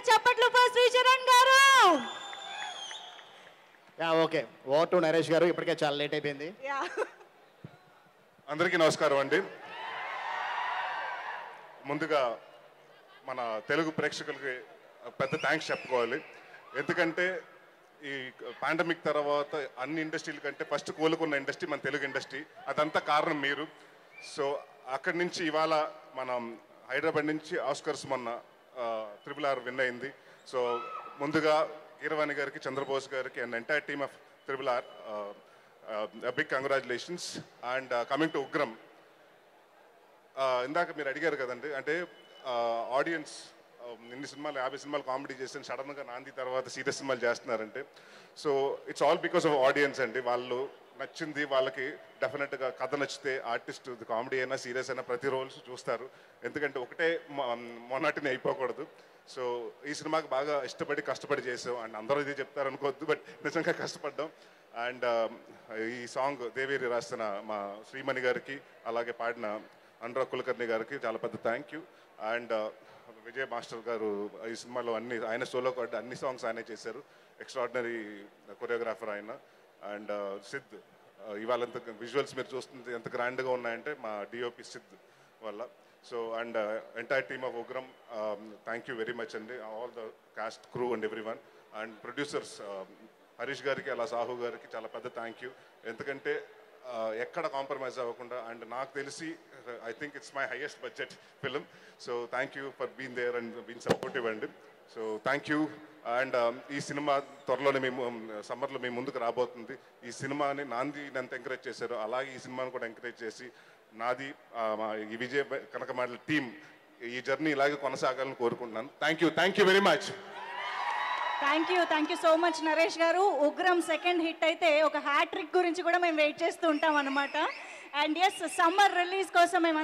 చప్పట్లు ఫర్ శ్రీచరణ్ గారు yeah okay ఓ టు నరేష్ గారు ఇప్పటికే చాలా లేట్ అయిపోయింది అందరికీ నమస్కారం అండి ముందుగా మన తెలుగు ప్రేక్షకులకి పెద్ద థ్యాంక్స్ చెప్పుకోవాలి ఎందుకంటే ఈ పాండమిక్ తర్వాత అన్ని ఇండస్ట్రీల కంటే ఫస్ట్ కోలుకున్న ఇండస్ట్రీ మన తెలుగు ఇండస్ట్రీ అదంతా కారణం మీరు సో అక్కడి నుంచి ఇవాళ మనం హైదరాబాద్ నుంచి ఆస్కర్స్ మొన్న త్రిపుల్ ఆర్ విన్ అయింది సో ముందుగా కీరవాణి గారికి చంద్రబోస్ గారికి and entire team of triple R big congratulations and coming to Ugram ఆ, ఇందాక మీరు అడిగారు కదండి అంటే ఆడియన్స్ ఇన్ని సినిమాలు యాభై సినిమాలు కామెడీ చేసి సడన్గా నాంది తర్వాత సీరియస్ సినిమాలు చేస్తున్నారంటే so it's all because of audience అండి వాళ్ళు నచ్చింది వాళ్ళకి డెఫినెట్గా కథ నచ్చితే ఆర్టిస్ట్ కామెడీ అయినా సీరియస్ అయినా ప్రతి రోల్స్ చూస్తారు ఎందుకంటే ఒకటే మొ- మొన్నటిని అయిపోకూడదు సో ఈ సినిమాకి బాగా ఇష్టపడి కష్టపడి చేసాం అండ్ అందరూ ఇది చెప్తారు అనుకోవద్దు బట్ నిజంగా కష్టపడ్డాం అండ్ ఈ సాంగ్ దేవేరి రాసిన మా శ్రీమణి గారికి అలాగే పాడిన అనురాగ్ కులకర్ణి గారికి చాలా పెద్ద thank you and Vijay master గారు ఈ సినిమాలో అన్ని ఆయన సోలో కార్డ్ అన్ని సాంగ్స్ ఆయనే చేశారు ఎక్స్ట్రాడినరీ కొరియోగ్రాఫర్ ఆయన అండ్ సిద్ ఇవాళ ఎంత విజువల్స్ మీరు చూస్తుంది ఎంత గ్రాండ్గా ఉన్నాయంటే మా డిఓపి సిద్ వల్ల so and entire team of Ugram thank you very much అండి all the cast crew and everyone and producers Harish గారికి అలా సాహు గారికి చాలా పెద్ద థ్యాంక్ యూ ఎందుకంటే ఆ, ఎక్కడ కాంప్రమైజ్ అవ్వకుండా అండ్ నాకు తెలిసి I think it's my highest budget film so thank you for been there and been supportive అండి సో థ్యాంక్ యూ అండ్ ఈ సినిమా త్వరలోనే మేము సమ్మర్లో మీ ముందుకు రాబోతుంది ఈ సినిమాని నాంది ఎంత ఎంకరేజ్ చేశారో అలాగే ఈ సినిమాని కూడా ఎంకరేజ్ చేసి నాది ఆ, మా ఈ విజయ్ కనకమాడల టీం ఈ జర్నీ ఇలాగే కొనసాగాలని కోరుకుంటున్నాను thank you thank you very much thank you thank you so much Naresh గారు ఉగ్రం సెకండ్ హిట్ అయితే ఒక హ్యాట్రిక్ గురించి కూడా మేము వెయిట్ చేస్తూ ఉంటాం అనమాట అండ్ ఎస్ సమ్మర్ రిలీజ్ కోసం మేము